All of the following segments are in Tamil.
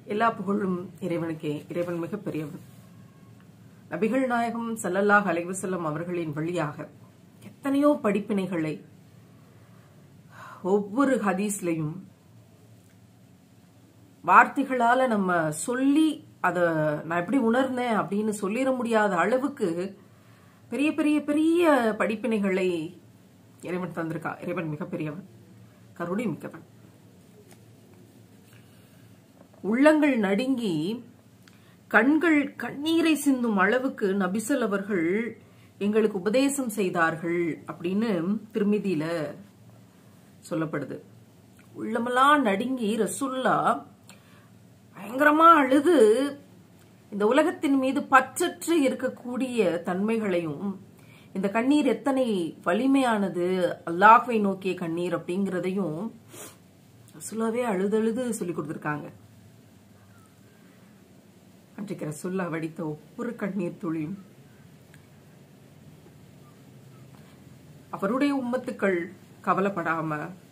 எல்லா புகழும் இறைவனுக்கே இறைவன் மிக பெரியவன் நபிகள் நாயகம் ஸல்லல்லாஹு அலைஹி வஸல்லம் அவர்களின் வழியாக எத்தனையோ படிப்பினைகளை ஒவ்வொரு ஹதீஸ்லையும் வார்த்தைகளால நம்ம சொல்லி அத நான் எப்படி உணர்ந்தேன் அப்படின்னு சொல்லிட முடியாத அளவுக்கு பெரிய பெரிய பெரிய படிப்பினைகளை இறைவன் தந்திருக்கா இறைவன் மிகப்பெரியவன் கருணை மிக்கவன் உள்ளங்கள் நடுங்கி கண்கள் கண்ணீரை சிந்தும் அளவுக்கு நபிசல் அவர்கள் எங்களுக்கு உபதேசம் செய்தார்கள் அப்படின்னு திருமிதியில சொல்லப்படுது உள்ளமெல்லாம் நடுங்கி ரசுல்லா பயங்கரமா அழுது இந்த உலகத்தின் மீது பற்றற்று இருக்கக்கூடிய தன்மைகளையும் இந்த கண்ணீர் எத்தனை வலிமையானது அல்லாஹ்வை நோக்கிய கண்ணீர் அப்படிங்கிறதையும் ரசுல்லாவே அழுதழுது சொல்லி கொடுத்துருக்காங்க அன்றைக்கு ரசுல்லா வடித்த ஒவ்வொரு கண்ணீர் துளியும் அவருடைய உம்மத்துக்கள் கவலைப்படாம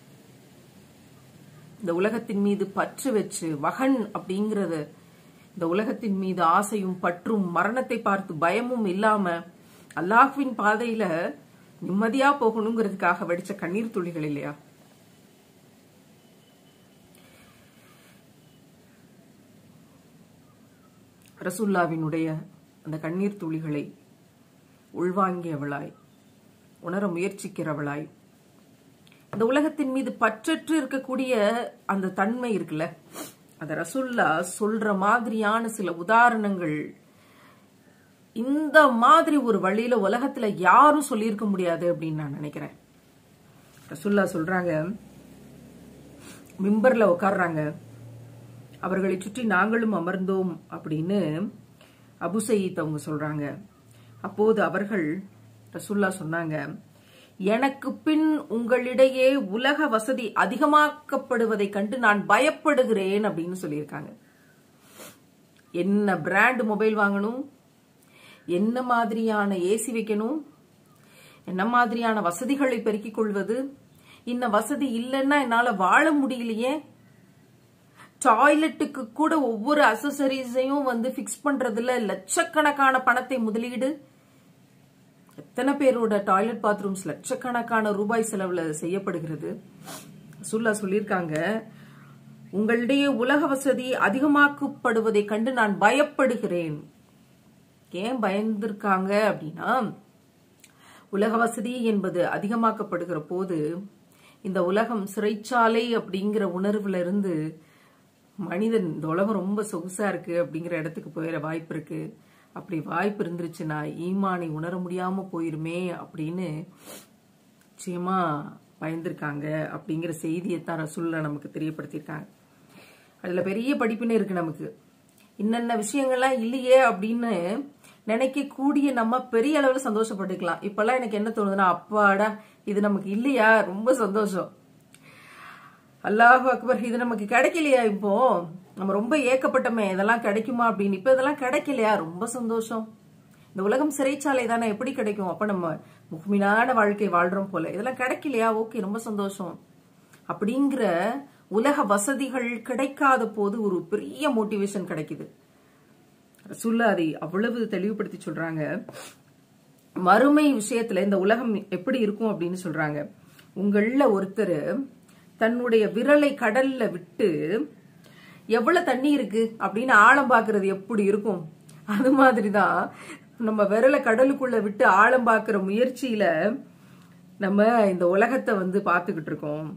இந்த உலகத்தின் மீது பற்று வச்சு வகன் அப்படிங்கறது இந்த உலகத்தின் மீது ஆசையும் பற்றும் மரணத்தை பார்த்து பயமும் இல்லாம அல்லாஹ்வின் பாதையில நிம்மதியா போகணுங்கிறதுக்காக வடிச்ச கண்ணீர் துளிகள் இல்லையா ரசுல்லாவினுடைய அந்த கண்ணீர் துளிகளை உள்வாங்கியவளாய் உணர முயற்சிக்கிறவளாய் இந்த உலகத்தின் மீது பற்றற்று இருக்கக்கூடிய அந்த தன்மை இருக்குல்ல அந்த ரசுல்லா சொல்ற மாதிரியான சில உதாரணங்கள் இந்த மாதிரி ஒரு வழியில உலகத்துல யாரும் சொல்லியிருக்க முடியாது அப்படின்னு நான் நினைக்கிறேன் ரசுல்லா சொல்றாங்க மிம்பர்ல உட்கார்றாங்க அவர்களை சுற்றி நாங்களும் அமர்ந்தோம் அப்படின்னு அபு சயீத் அவங்க சொல்றாங்க அப்போது அவர்கள் ரசுல்லா சொன்னாங்க எனக்கு பின் உங்களிடையே உலக வசதி அதிகமாக்கப்படுவதை கண்டு நான் பயப்படுகிறேன் அப்படின்னு சொல்லியிருக்காங்க என்ன பிராண்ட் மொபைல் வாங்கணும் என்ன மாதிரியான ஏசி வைக்கணும் என்ன மாதிரியான வசதிகளை பெருக்கிக் கொள்வது இந்த வசதி இல்லைன்னா என்னால வாழ முடியலையே டாய்லெட்டுக்கு கூட ஒவ்வொரு அசசரிஸையும் வந்து பிக்ஸ் பண்றதுல லட்சக்கணக்கான பணத்தை முதலீடு எத்தனை பேரோட டாய்லெட் பாத்ரூம்ஸ் லட்சக்கணக்கான ரூபாய் செலவுல செய்யப்படுகிறது சுல்லா சொல்லியிருக்காங்க உங்களிடையே உலக வசதி அதிகமாக்கப்படுவதை கண்டு நான் பயப்படுகிறேன் ஏன் பயந்திருக்காங்க அப்படின்னா உலக வசதி என்பது அதிகமாக்கப்படுகிற போது இந்த உலகம் சிறைச்சாலை அப்படிங்கிற உணர்வுல இருந்து மனிதன் இந்த உலகம் ரொம்ப சொகுசா இருக்கு அப்படிங்கிற இடத்துக்கு போயிட வாய்ப்பு இருக்கு அப்படி வாய்ப்பு இருந்துருச்சுன்னா ஈமானை உணர முடியாம போயிருமே அப்படின்னு நிச்சயமா பயந்திருக்காங்க அப்படிங்கிற செய்தியை தான் ரசூல்லா நமக்கு தெரியப்படுத்தியிருக்காங்க அதுல பெரிய படிப்புன்னு இருக்கு நமக்கு இன்னென்ன விஷயங்கள்லாம் இல்லையே அப்படின்னு நினைக்க கூடிய நம்ம பெரிய அளவுல சந்தோஷப்பட்டுக்கலாம் இப்பெல்லாம் எனக்கு என்ன தோணுதுன்னா அப்பாடா இது நமக்கு இல்லையா ரொம்ப சந்தோஷம் அல்லாஹ் அக்பர் இது நமக்கு கிடைக்கலையா இப்போ நம்ம ரொம்ப ஏக்கப்பட்டோமே இதெல்லாம் கிடைக்குமா அப்படின்னு இப்ப இதெல்லாம் கிடைக்கலையா ரொம்ப சந்தோஷம் இந்த உலகம் சிறைச்சாலை தானே எப்படி கிடைக்கும் அப்ப நம்ம முகமினான வாழ்க்கை வாழ்றோம் போல இதெல்லாம் கிடைக்கலையா ஓகே ரொம்ப சந்தோஷம் அப்படிங்கிற உலக வசதிகள் கிடைக்காத போது ஒரு பெரிய மோட்டிவேஷன் கிடைக்குது ரசுல்லா அதை அவ்வளவு தெளிவுபடுத்தி சொல்றாங்க மறுமை விஷயத்துல இந்த உலகம் எப்படி இருக்கும் அப்படின்னு சொல்றாங்க உங்கள ஒருத்தர் தன்னுடைய விரலை கடல்ல விட்டு எவ்வளவு தண்ணி இருக்கு அப்படின்னு ஆழம் பாக்குறது எப்படி இருக்கும் அது மாதிரிதான் நம்ம விரலை கடலுக்குள்ள விட்டு ஆழம் பாக்குற முயற்சியில நம்ம இந்த உலகத்தை வந்து பார்த்துக்கிட்டு இருக்கோம்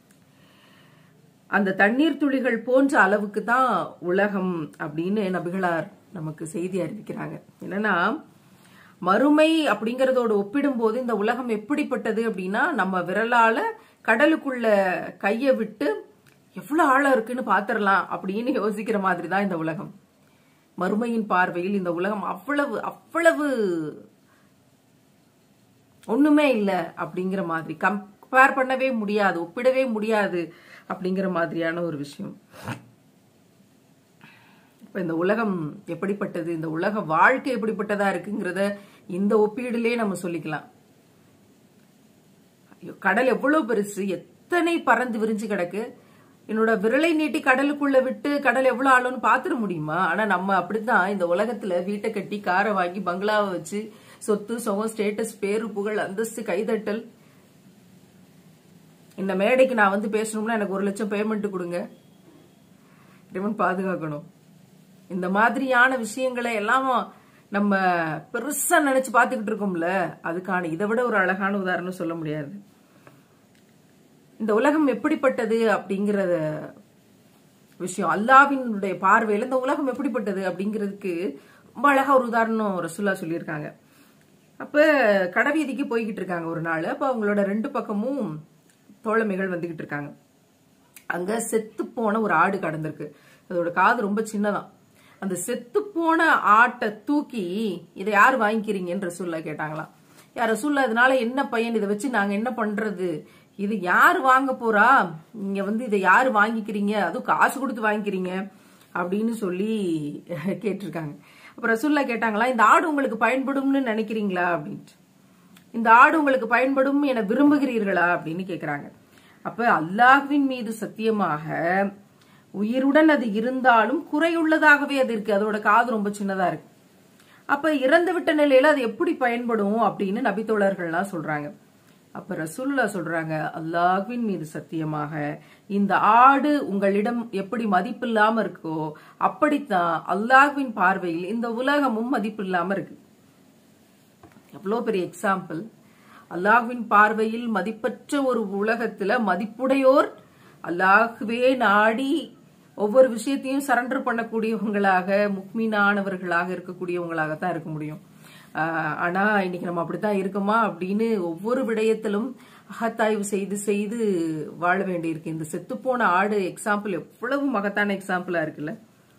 அந்த தண்ணீர் துளிகள் போன்ற அளவுக்கு தான் உலகம் அப்படின்னு நபிகளார் நமக்கு செய்தி அறிவிக்கிறாங்க என்னன்னா மறுமை அப்படிங்கறதோட ஒப்பிடும்போது இந்த உலகம் எப்படிப்பட்டது அப்படின்னா நம்ம விரலால கடலுக்குள்ள கைய விட்டு எவ்வளவு ஆழம் இருக்குன்னு பாத்திரலாம் அப்படின்னு யோசிக்கிற மாதிரி தான் இந்த உலகம் மறுமையின் பார்வையில் இந்த உலகம் அவ்வளவு அவ்வளவு ஒண்ணுமே இல்லை அப்படிங்கிற மாதிரி கம்பேர் பண்ணவே முடியாது ஒப்பிடவே முடியாது அப்படிங்கிற மாதிரியான ஒரு விஷயம் இப்ப இந்த உலகம் எப்படிப்பட்டது இந்த உலக வாழ்க்கை எப்படிப்பட்டதா இருக்குங்கிறத இந்த ஒப்பீடுலயே நம்ம சொல்லிக்கலாம் ஐயோ, கடல் எவ்வளவு பெருசு எத்தனை பறந்து விரிஞ்சு கிடக்கு என்னோட விரலை நீட்டி கடலுக்குள்ள விட்டு கடல் எவ்வளவு ஆளுன்னு பாத்துட முடியுமா ஆனா நம்ம அப்படித்தான் இந்த உலகத்துல வீட்டை கட்டி காரை வாங்கி பங்களாவை வச்சு சொத்து சுகம் ஸ்டேட்டஸ் பேரு புகழ் அந்தஸ்து கைதட்டல் இந்த மேடைக்கு நான் வந்து பேசணும்னா எனக்கு ஒரு லட்சம் பேமெண்ட் கொடுங்க இறைவன் பாதுகாக்கணும் இந்த மாதிரியான விஷயங்களை எல்லாம் நம்ம பெருசா நினைச்சு பார்த்துக்கிட்டு இருக்கோம்ல அதுக்கான இதை விட ஒரு அழகான உதாரணம் சொல்ல முடியாது இந்த உலகம் எப்படிப்பட்டது அப்படிங்கறத விஷயம் அல்லாவினுடைய பார்வையில இந்த உலகம் எப்படிப்பட்டது அப்படிங்கிறதுக்கு ரொம்ப அழகா ஒரு உதாரணம் ரசுல்லா சொல்லியிருக்காங்க அப்ப கடைவீதிக்கு போய்கிட்டு இருக்காங்க ஒரு நாள் அப்ப அவங்களோட ரெண்டு பக்கமும் தோழமைகள் வந்துகிட்டு இருக்காங்க அங்க செத்து போன ஒரு ஆடு கடந்திருக்கு அதோட காது ரொம்ப சின்னதான் அந்த செத்து போன ஆட்டை தூக்கி இதை யார் வாங்கிக்கிறீங்கன்னு ரசூல்லா கேட்டாங்களாம் யார் ரசூல்லா இதனால என்ன பையன் இதை வச்சு நாங்க என்ன பண்றது இது யார் வாங்க போறா நீங்க வந்து இதை யார் வாங்கிக்கிறீங்க அதுவும் காசு கொடுத்து வாங்கிக்கிறீங்க அப்படின்னு சொல்லி கேட்டிருக்காங்க அப்ப ரசூல்லா கேட்டாங்களா இந்த ஆடு உங்களுக்கு பயன்படும்னு நினைக்கிறீங்களா அப்படின்ட்டு இந்த ஆடு உங்களுக்கு பயன்படும் என விரும்புகிறீர்களா அப்படின்னு கேக்குறாங்க அப்ப அல்லாஹ்வின் மீது சத்தியமாக உயிருடன் அது இருந்தாலும் குறையுள்ளதாகவே அது இருக்கு அதோட காது ரொம்ப சின்னதா இருக்கு அப்ப இறந்து விட்ட நிலையில அது எப்படி பயன்படும் அப்படின்னு நபித்தோழர்கள்லாம் சொல்றாங்க அப்ப ரசூல்லா சொல்றாங்க அல்லாஹ்வின் மீது சத்தியமாக இந்த ஆடு உங்களிடம் எப்படி மதிப்பில்லாம இருக்கோ அப்படித்தான் அல்லாஹ்வின் பார்வையில் இந்த உலகமும் மதிப்பில்லாம இருக்கு எவ்வளோ பெரிய எக்ஸாம்பிள் அல்லாஹ்வின் பார்வையில் மதிப்பற்ற ஒரு உலகத்துல மதிப்புடையோர் அல்லாஹ்வே நாடி ஒவ்வொரு விஷயத்தையும் சரண்டர் பண்ணக்கூடியவங்களாக முக்மீனானவர்களாக இருக்கக்கூடியவங்களாக தான் இருக்க முடியும் ஆஹ் ஆனா இன்னைக்கு நம்ம அப்படித்தான் இருக்கோமா அப்படின்னு ஒவ்வொரு விடயத்திலும் அகத்தாய்வு செய்து செய்து வாழ வேண்டியிருக்கு இந்த செத்துப்போன ஆடு எக்ஸாம்பிள் எவ்வளவு மகத்தான எக்ஸாம்பிளா இருக்குல்ல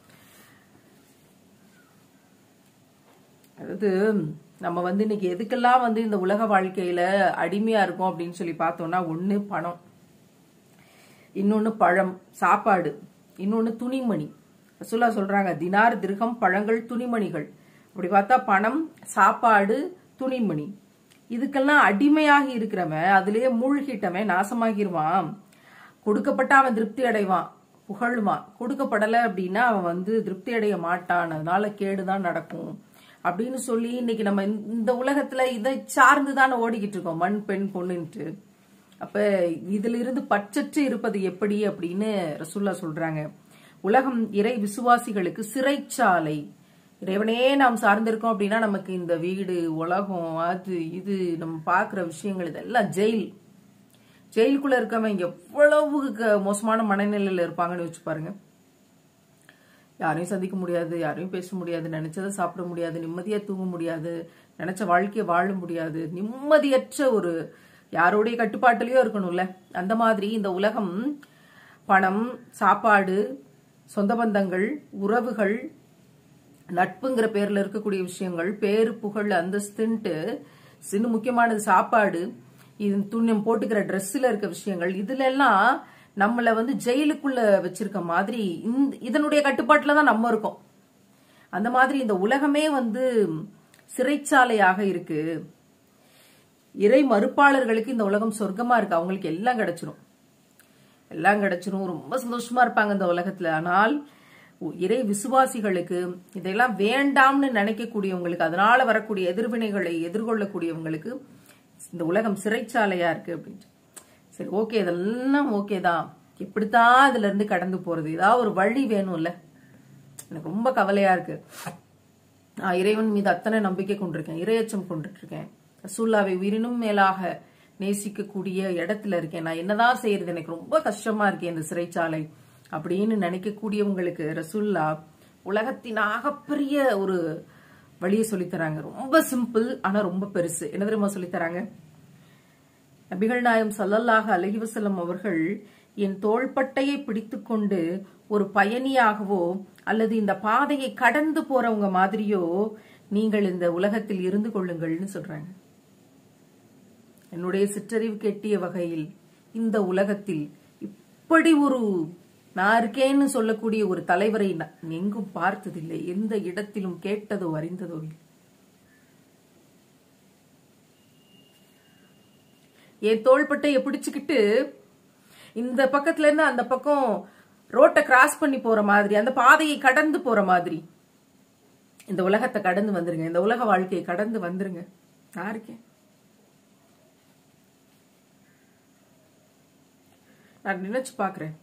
அதாவது நம்ம வந்து இன்னைக்கு எதுக்கெல்லாம் வந்து இந்த உலக வாழ்க்கையில அடிமையா இருக்கோம் அப்படின்னு சொல்லி பார்த்தோம்னா ஒண்ணு பணம் இன்னொன்னு பழம் சாப்பாடு இன்னொன்னு துணிமணி ரசூலா சொல்றாங்க தினார் திருகம் பழங்கள் துணிமணிகள் அப்படி பார்த்தா பணம் சாப்பாடு துணிமணி இதுக்கெல்லாம் அடிமையாகி இருக்கிறவன் அதுலயே மூழ்கிட்டவன் நாசமாகிருவான் கொடுக்கப்பட்ட அவன் திருப்தி அடைவான் புகழுவான் கொடுக்கப்படலை அப்படின்னா அவன் வந்து திருப்தி அடைய மாட்டான் அதனால கேடுதான் நடக்கும் அப்படின்னு சொல்லி இன்னைக்கு நம்ம இந்த- இந்த உலகத்துல இதை சார்ந்துதானே ஓடிக்கிட்டு இருக்கோம் மண் பெண் பொண்ணுன்ட்டு அப்ப இதுல இருந்து பற்றற்று இருப்பது எப்படி அப்படின்னு ரசூல்லா சொல்றாங்க உலகம் இறை விசுவாசிகளுக்கு சிறைச்சாலை இறைவனே நாம் சார்ந்திருக்கோம் அப்படின்னா நமக்கு இந்த வீடு உலகம் அது இது நம்ம பார்க்குற விஷயங்கள் இதெல்லாம் ஜெயில் ஜெயிலுக்குள்ள இருக்கவன் எவ்வளவு க- மோசமான மனநிலையில இருப்பாங்கன்னு வச்சு பாருங்க யாரையும் சந்திக்க முடியாது யாரையும் பேச முடியாது நினைச்சதை சாப்பிட முடியாது நிம்மதியா தூங்க முடியாது நினைச்ச வாழ்க்கையை வாழ முடியாது நிம்மதியற்ற ஒரு யாரோடைய கட்டுப்பாட்டிலயோ இருக்கணும்ல அந்த மாதிரி இந்த உலகம் பணம் சாப்பாடு சொந்த பந்தங்கள் உறவுகள் நட்புங்கிற பேர்ல இருக்கக்கூடிய விஷயங்கள் பேரு புகழ் அந்தஸ்துன்ட்டு இன்னும் முக்கியமானது சாப்பாடு இது துண்ணியம் போட்டுக்கிற ட்ரெஸ்ல இருக்க விஷயங்கள் இதுல எல்லாம் நம்மள வந்து ஜெயிலுக்குள்ள வச்சிருக்க மாதிரி இந்த இதனுடைய கட்டுப்பாட்டுல தான் நம்ம இருக்கோம் அந்த மாதிரி இந்த உலகமே வந்து சிறைச்சாலையாக இருக்கு இறை மறுப்பாளர்களுக்கு இந்த உலகம் சொர்க்கமா இருக்கு அவங்களுக்கு எல்லாம் கிடைச்சிரும் எல்லாம் கிடைச்சிரும் ரொம்ப சந்தோஷமா இருப்பாங்க இந்த உலகத்துல ஆனால் உ- இறை விசுவாசிகளுக்கு இதெல்லாம் வேண்டாம்னு நினைக்கக்கூடியவங்களுக்கு அதனால வரக்கூடிய எதிர்வினைகளை எதிர்கொள்ளக்கூடியவங்களுக்கு இந்த உலகம் சிறைச்சாலையா இருக்கு அப்படின்ட்டு சரி ஓகே இதெல்லாம் ஓகே தான் எப்படித்தான் இதுல இருந்து கடந்து போறது ஏதாவது ஒரு வழி வேணும்ல எனக்கு ரொம்ப கவலையா இருக்கு நான் இறைவன் மீது அத்தனை நம்பிக்கை கொண்டிருக்கேன் இரையச்சம் கொண்டுட்டு இருக்கேன் ரசூல்லாவை உயிரினும் மேலாக நேசிக்கக்கூடிய இடத்துல இருக்கேன் நான் என்னதான் செய்யறது எனக்கு ரொம்ப கஷ்டமா இருக்கேன் இந்த சிறைச்சாலை அப்படின்னு நினைக்கக்கூடியவங்களுக்கு ரசூல்லா உலகத்தின் ஆகப்பெரிய ஒரு வழியை சொல்லித் தராங்க ரொம்ப சிம்பிள் ஆனா ரொம்ப பெருசு என்ன தெரியுமா சொல்லித் தராங்க நபிகள் நாயம் ஸல்லல்லாஹு அலைஹி வஸல்லம் அவர்கள் என் தோள்பட்டையை பிடித்துக்கொண்டு ஒரு பயணியாகவோ அல்லது இந்த பாதையை கடந்து போறவங்க மாதிரியோ நீங்கள் இந்த உலகத்தில் இருந்து கொள்ளுங்கள்னு சொல்றாங்க என்னுடைய சிற்றறிவு கெட்டிய வகையில் இந்த உலகத்தில் இப்படி ஒரு நான் இருக்கேன்னு சொல்லக்கூடிய ஒரு தலைவரை நான் எங்கும் பார்த்ததில்லை எந்த இடத்திலும் கேட்டதோ அறிந்ததோ இல்லை என் தோள்பட்டையை பிடிச்சுக்கிட்டு இந்த பக்கத்துல இருந்து அந்த பக்கம் ரோட்டை கிராஸ் பண்ணி போற மாதிரி அந்த பாதையை கடந்து போற மாதிரி இந்த உலகத்தை கடந்து வந்துருங்க இந்த உலக வாழ்க்கையை கடந்து வந்துருங்க நான் இருக்கேன் நான் நினைச்சு பாக்குறேன்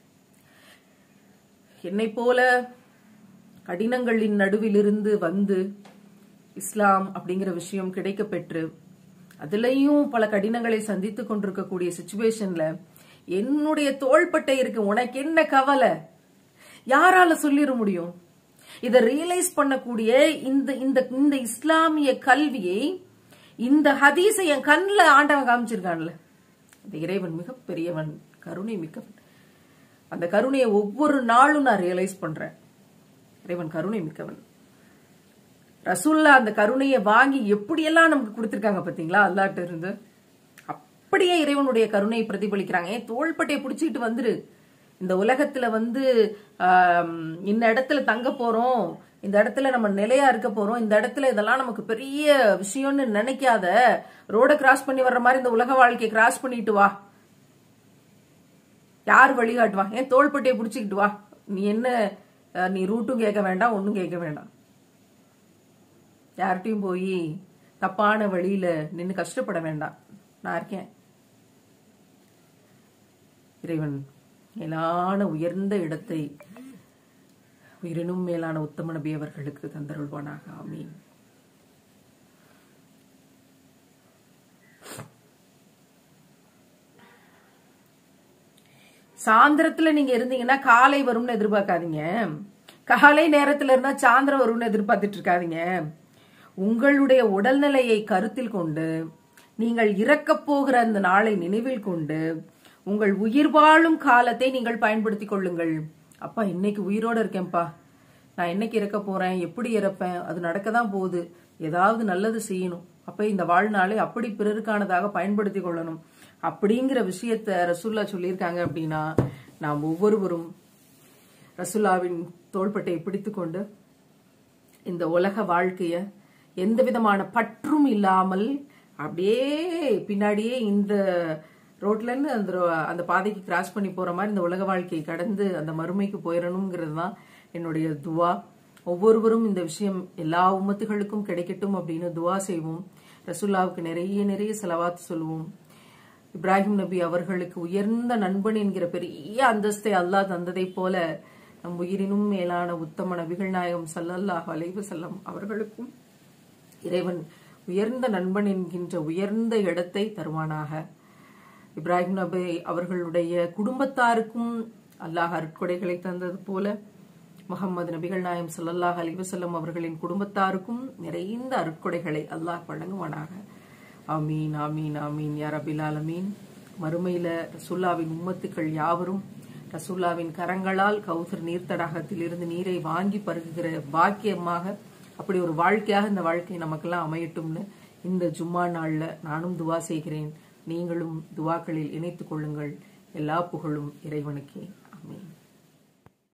என்னை போல கடினங்களின் நடுவிலிருந்து வந்து இஸ்லாம் அப்படிங்கிற விஷயம் கிடைக்க பெற்று அதுலயும் பல கடினங்களை சந்தித்து கொண்டிருக்கக்கூடிய சுச்சுவேஷன்ல என்னுடைய தோள்பட்டை இருக்கு உனக்கு என்ன கவலை யாரால சொல்லிட முடியும் இதை ரியலைஸ் பண்ணக்கூடிய இந்த இந்த இந்த இஸ்லாமிய கல்வியை இந்த ஹதீஸை என் கண்ணில் ஆண்டவன் காமிச்சிருக்கான்ல இந்த இறைவன் மிகப்பெரியவன் கருணை மிக்கவன் அந்த கருணையை ஒவ்வொரு நாளும் நான் ரியலைஸ் பண்றேன் இறைவன் கருணை மிக்கவன் ரசூல்லா அந்த கருணையை வாங்கி எப்படியெல்லாம் நமக்கு கொடுத்திருக்காங்க பாத்தீங்களா அல்லாட்ட இருந்து அப்படியே இறைவனுடைய கருணையை பிரதிபலிக்கிறாங்க ஏன் தோள்பட்டையை பிடிச்சிக்கிட்டு வந்துரு இந்த உலகத்துல வந்து ஆம், இந்த இடத்துல தங்க போறோம் இந்த இடத்துல நம்ம நிலையா இருக்க போறோம் இந்த இடத்துல இதெல்லாம் நமக்கு பெரிய விஷயம்னு நினைக்காத ரோட கிராஸ் பண்ணி வர்ற மாதிரி இந்த உலக வாழ்க்கையை கிராஸ் பண்ணிட்டு வா யார் வழிகாட்டுவா ஏன் தோள்பட்டையை பிடிச்சிக்கிட்டு வா நீ என்ன அஹ், நீ ரூட்டும் கேட்க வேண்டாம் ஒன்றும் கேட்க வேண்டாம் யார்கிட்டயும் போய் தப்பான வழியில நின்னு கஷ்டப்பட வேண்டாம் நான் இருக்கேன் இறைவன் மேலான உயர்ந்த இடத்தை உயிரினும் மேலான உத்தம நபி அவர்களுக்கு தந்தருள்வானாக ஆமீன் சாயந்தரத்துல நீங்க இருந்தீங்கன்னா காலை வரும்னு எதிர்பார்க்காதீங்க காலை நேரத்துல இருந்தா சாயந்தரம் வரும்னு எதிர்பார்த்துட்டு இருக்காதீங்க உங்களுடைய உடல்நிலையை கருத்தில் கொண்டு நீங்கள் இறக்கப் போகிற அந்த நாளை நினைவில் கொண்டு உங்கள் உயிர் வாழும் காலத்தை நீங்கள் பயன்படுத்திக் கொள்ளுங்கள் அப்பா இன்னைக்கு உயிரோட இருக்கேன்ப்பா நான் என்னைக்கு இறக்க போறேன் எப்படி இறப்பேன் அது நடக்க தான் போகுது ஏதாவது நல்லது செய்யணும் அப்ப இந்த வாழ்நாளை அப்படி பிறருக்கானதாக பயன்படுத்திக் கொள்ளணும் அப்படிங்கிற விஷயத்த ரசூல்லா சொல்லியிருக்காங்க அப்படின்னா நாம் ஒவ்வொருவரும் ரசூல்லாவின் தோள்பட்டையை பிடித்துக்கொண்டு இந்த உலக வாழ்க்கைய எந்த விதமான பற்றும் இல்லாமல் அப்படியே பின்னாடியே இந்த ரோட்ல இருந்து அந்த ரோ- அந்த பாதைக்கு கிராஸ் பண்ணி போற மாதிரி இந்த உலக வாழ்க்கையை கடந்து அந்த மறுமைக்கு போயிடணுங்கிறது தான் என்னுடைய துவா ஒவ்வொருவரும் இந்த விஷயம் எல்லா உம்மத்துகளுக்கும் கிடைக்கட்டும் அப்படின்னு துவா செய்வோம் ரசூல்லாவுக்கு நிறைய நிறைய செலவாத்து சொல்லுவோம் இப்ராஹிம் நபி அவர்களுக்கு உயர்ந்த நண்பன் என்கிற பெரிய அந்தஸ்தை அல்லாஹ் தந்ததைப் போல நம் உயிரினும் மேலான உத்தம நபிகள் நாயகம் ஸல்லல்லாஹு அலைஹி வஸல்லம் அவர்களுக்கும் இறைவன் உயர்ந்த நண்பன் என்கின்ற உயர்ந்த இடத்தை தருவானாக இப்ராஹிம் நபி அவர்களுடைய குடும்பத்தாருக்கும் அல்லாஹ் அருட்கொடைகளை தந்தது போல முகமது நபிகள் நாயம் ஸல்லல்லாஹு அலைஹி வஸல்லம் அவர்களின் குடும்பத்தாருக்கும் நிறைந்த அருட்கொடைகளை அல்லாஹ் வழங்குவானாக ஆமீன் ஆமீன் ஆமீன் யா ரபில் ஆலமீன் மறுமையில ரசூல்லாவின் உம்மத்துக்கள் யாவரும் ரசூல்லாவின் கரங்களால் கௌசர் நீர்த்தடாகத்தில் இருந்து நீரை வாங்கி பருகுகிற பாக்கியமாக அப்படி ஒரு வாழ்க்கையாக இந்த வாழ்க்கை நமக்கெல்லாம் அமையட்டும்னு இந்த ஜும்மா நாள்ல நானும் துவா செய்கிறேன் நீங்களும் துவாக்களில் இணைத்துக் கொள்ளுங்கள் எல்லா புகழும் இறைவனுக்கே ஆமீன்